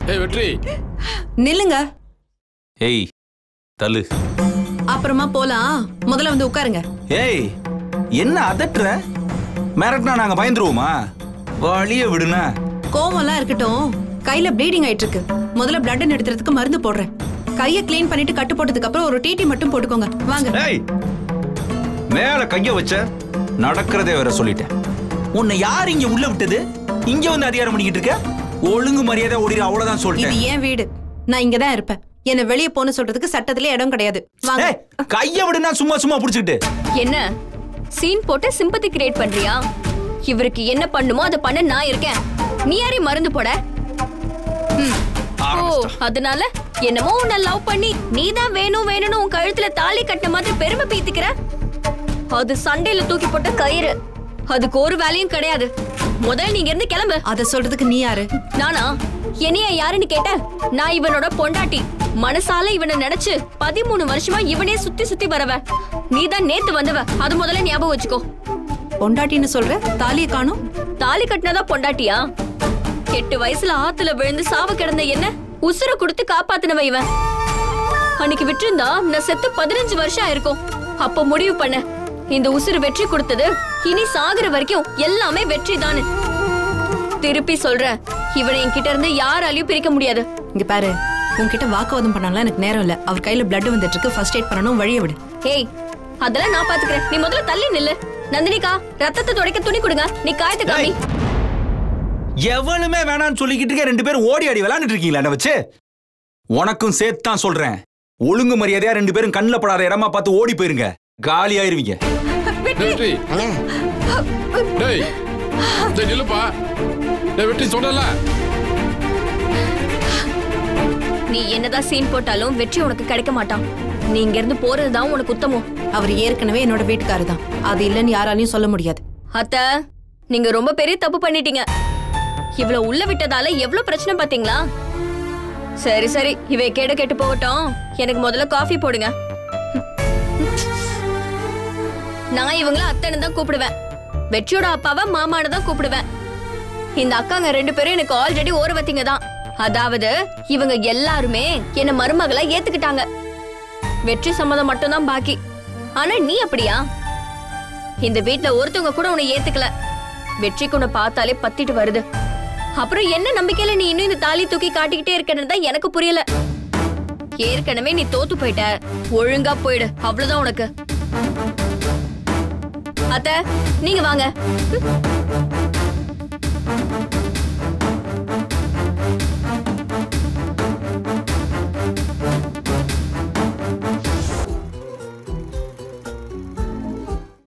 ஏய் வெற்றி நில்லுங்க ஏய் தள்ளு அப்புறமா போலாம் முதல்ல வந்து உட்காருங்க ஏய் என்ன அதட்டுற மிரட்டினா நாங்க பயந்துருவோமா வழிய விடுனா கோவம்லாம் இருக்கட்டும் கையில ப்ளீடிங் ஆயிட்டு இருக்கு முதல்ல பிளட் நிறுத்துறதுக்கு மருந்து போடுறேன் கைய க்ளீன் பண்ணிட்டு கட்டு போட்டதுக்கு அப்புறம் ஒரு டிடி மட்டும் போட்டுக்கோங்க வாங்க ஏய் மேல கைய வச்ச நடக்கிறதே வேற சொல்லிட்டேன் உன்னை யார் இங்க உள்ள விட்டது இங்க வந்து அதிகாரம் பண்ணிக்கிட்டு இருக்க ஒழுங்கு மரியாதை ஓடிடு அவ்வளவுதான் இது சொல்லிட்டேன் ஏன் வீடு நான் இங்க தான் இருப்பேன் என்ன வெளிய போன்னு சொல்றதுக்கு சட்டத்திலே இடம் கிடையாது வாங்க ஏய் கைய விடுனா சும்மா சும்மா புடிச்சுக்கிட்டு என்ன சீன் போட்டு சிம்பத்தி கிரியேட் பண்றியா இவருக்கு என்ன பண்ணுமோ அதை பண்ண நான் இருக்கேன் நீ யாரையும் மருந்து போட ம். ஓ அதனால என்னமோ உன்னை லவ் பண்ணி நீ தான் வேணும் வேணும்னு உன் கழுத்துல தாலி கட்டின மாதிரி பெருமை பீத்திக்கிற அது சண்டையில தூக்கி போட்ட கயிறு அதுக்கு ஒரு வேலையும் கிடையாது முதல்ல நீங்க இருந்து கிளம்பு அத சொல்றதுக்கு நீ யாரு நானா என்னைய யாருன்னு கேட்ட நான் இவனோட பொண்டாட்டி மனசால இவனை நினைச்சு பதிமூணு வருஷமா இவனே சுத்தி சுத்தி வரவ நீதான் நேத்து வந்தவ அது முதல்ல ஞாபகம் வச்சுக்கோ பொண்டாட்டின்னு சொல்ற தாலியை காணும் தாலி கட்டினதா பொண்டாட்டியா எட்டு வயசுல ஆத்துல விழுந்து சாவ கிடந்த என்ன உசுர கொடுத்து காப்பாத்தினவ இவன் அன்னைக்கு விட்டிருந்தா நான் செத்து பதினஞ்சு வருஷம் ஆயிருக்கும் அப்ப முடிவு பண்ண இந்த உசுறு வெற்றி கொடுத்தது இனி சாகுற வரைக்கும் எல்லாமே வெற்றி தானு திருப்பி சொல்றேன் இவனை என்கிட்ட இருந்து யாராலையும் பிரிக்க முடியாது இங்க பாரு உன்கிட்ட வாக்குவாதம் பண்ணலாம் எனக்கு நேரம் இல்ல அவர் கையில பிளட் வந்துட்டு இருக்கு ஃபர்ஸ்ட் எய்ட் பண்ணணும் வழிய விடு ஏய் அதெல்லாம் நான் பாத்துக்கிறேன் நீ முதல்ல தள்ளி நில்லு நந்தினிகா ரத்தத்தை துடைக்க துணி கொடுங்க நீ காயத்தை காமி ஏய். எவனுமே வேணாம்னு சொல்லிக்கிட்டு இருக்க ரெண்டு பேரும் ஓடி ஆடி விளையாண்டுட்டு இருக்கீங்களா என்ன வச்சு உனக்கும் சேர்த்து தான் சொல்றேன் ஒழுங்கு மரியாதையா ரெண்டு பேரும் கண்ணுல படாத இடமா பார்த்து ஓடி போயிருங்க காலி ஆயிருவீங்க டேய் வெற்றி டேய் டேய் நில்லுப்பா டேய் வெற்றி சொன்னல நீ என்னதான் சீன் போட்டாலும் வெற்றி உனக்கு கிடைக்க மாட்டான் நீ இங்க இருந்து போறதுதான் உனக்கு உத்தமம் அவர் ஏற்கனவே என்னோட வீட்டுக்காரர் தான் அது இல்லைன்னு யாராலையும் சொல்ல முடியாது அத்த நீங்க ரொம்ப பெரிய தப்பு பண்ணிட்டீங்க இவ்வளவு உள்ள விட்டதால எவ்வளவு பிரச்சனை பாத்தீங்களா சரி சரி இவை கேட கெட்டு போகட்டும் எனக்கு முதல்ல காஃபி போடுங்க நான் இவங்கள அத்தனை தான் கூப்பிடுவேன் வெற்றியோட அப்பாவை மாமான்னு தான் கூப்பிடுவேன் இந்த அக்காங்க ரெண்டு பேரும் எனக்கு ஆல்ரெடி ஓரவத்திங்க தான் அதாவது இவங்க எல்லாருமே என்ன மருமகளா ஏத்துக்கிட்டாங்க வெற்றி சம்மதம் மட்டும்தான் பாக்கி ஆனா நீ அப்படியா இந்த வீட்ல ஒருத்தவங்க கூட உன்னை ஏத்துக்கல வெற்றிக்கு உன்னை பார்த்தாலே பத்திட்டு வருது அப்புறம் என்ன நம்பிக்கையில நீ இன்னும் இந்த தாலி தூக்கி காட்டிக்கிட்டே இருக்கன்னு தான் எனக்கு புரியல ஏற்கனவே நீ தோத்து போயிட்ட ஒழுங்கா போயிடு அவ்வளவுதான் உனக்கு அத்த நீங்க வாங்க ம்.